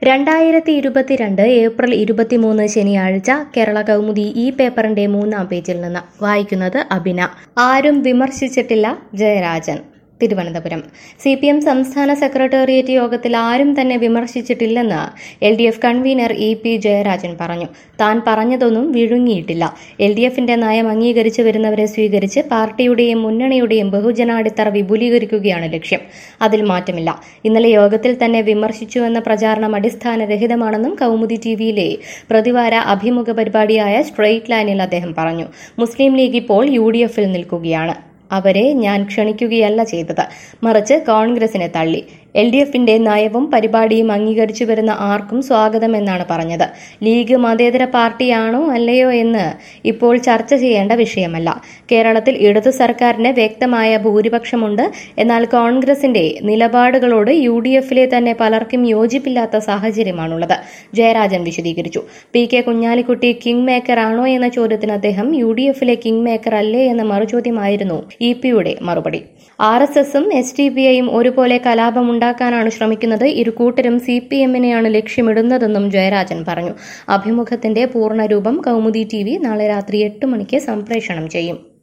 രണ്ടായിരത്തി ഇരുപത്തിരണ്ട് ഏപ്രിൽ ഇരുപത്തിമൂന്ന് ശനിയാഴ്ച കേരള കൗമുദി ഈ പേപ്പറിന്റെ മൂന്നാം പേജിൽ നിന്ന് വായിക്കുന്നത് അഭിന ആരും വിമർശിച്ചിട്ടില്ല Jayarajan Thiruvananthapuram C P M സംസ്ഥാന സെക്രട്ടേറിയറ്റ് യോഗത്തിൽ ആരും തന്നെ വിമർശിച്ചിട്ടില്ലെന്ന് L D F convenor E P Jayarajan പറഞ്ഞു താൻ പറഞ്ഞതൊന്നും വിഴുങ്ങിയിട്ടില്ല എൽ ഡി എഫിന്റെ നയം അംഗീകരിച്ചു വരുന്നവരെ സ്വീകരിച്ച് പാർട്ടിയുടെയും മുന്നണിയുടെയും ബഹുജനാടിത്തറ വിപുലീകരിക്കുകയാണ് ലക്ഷ്യം അതിൽ മാറ്റമില്ല ഇന്നലെ യോഗത്തിൽ തന്നെ വിമർശിച്ചുവെന്ന പ്രചാരണം അടിസ്ഥാനരഹിതമാണെന്നും കൗമുദി ടിവിയിലെ പ്രതിവാര അഭിമുഖ പരിപാടിയായ സ്ട്രെയിറ്റ് ലൈനിൽ അദ്ദേഹം പറഞ്ഞു മുസ്ലിം ലീഗ് ഇപ്പോൾ യു ഡി എഫിൽ നിൽക്കുകയാണ് അവരെ ഞാൻ ക്ഷണിക്കുകയല്ല ചെയ്തത് മറിച്ച് കോൺഗ്രസിനെ തള്ളി എൽ ഡി എഫിന്റെ നയവും പരിപാടിയും അംഗീകരിച്ചു വരുന്ന ആർക്കും സ്വാഗതമെന്നാണ് പറഞ്ഞത് ലീഗ് മതേതര പാർട്ടിയാണോ അല്ലയോ എന്ന് ഇപ്പോൾ ചർച്ച ചെയ്യേണ്ട വിഷയമല്ല കേരളത്തിൽ ഇടതു സർക്കാരിന് വ്യക്തമായ ഭൂരിപക്ഷമുണ്ട് എന്നാൽ കോൺഗ്രസിന്റെ നിലപാടുകളോട് യു ഡി എഫിലെ തന്നെ പലർക്കും യോജിപ്പില്ലാത്ത സാഹചര്യമാണുള്ളത് ജയരാജൻ വിശദീകരിച്ചു P K Kunhalikutty king maker ആണോ എന്ന ചോദ്യത്തിന് അദ്ദേഹം യു ഡി എഫിലെ കിങ് മേക്കർ അല്ലേ എന്ന മറുചോദ്യമായിരുന്നു ഇ പിയുടെ മറുപടി ആർ എസ് എസും എസ് ഡി പി ഐയും ഒരുപോലെ കലാപമുണ്ടാക്കാനാണ് ശ്രമിക്കുന്നത് ഇരു കൂട്ടരും സി പി എമ്മിനെയാണ് ലക്ഷ്യമിടുന്നതെന്നും ജയരാജൻ പറഞ്ഞു അഭിമുഖത്തിന്റെ പൂർണ്ണരൂപം കൗമുദി ടി വി നാളെ രാത്രി എട്ട് മണിക്ക് സംപ്രേഷണം ചെയ്യും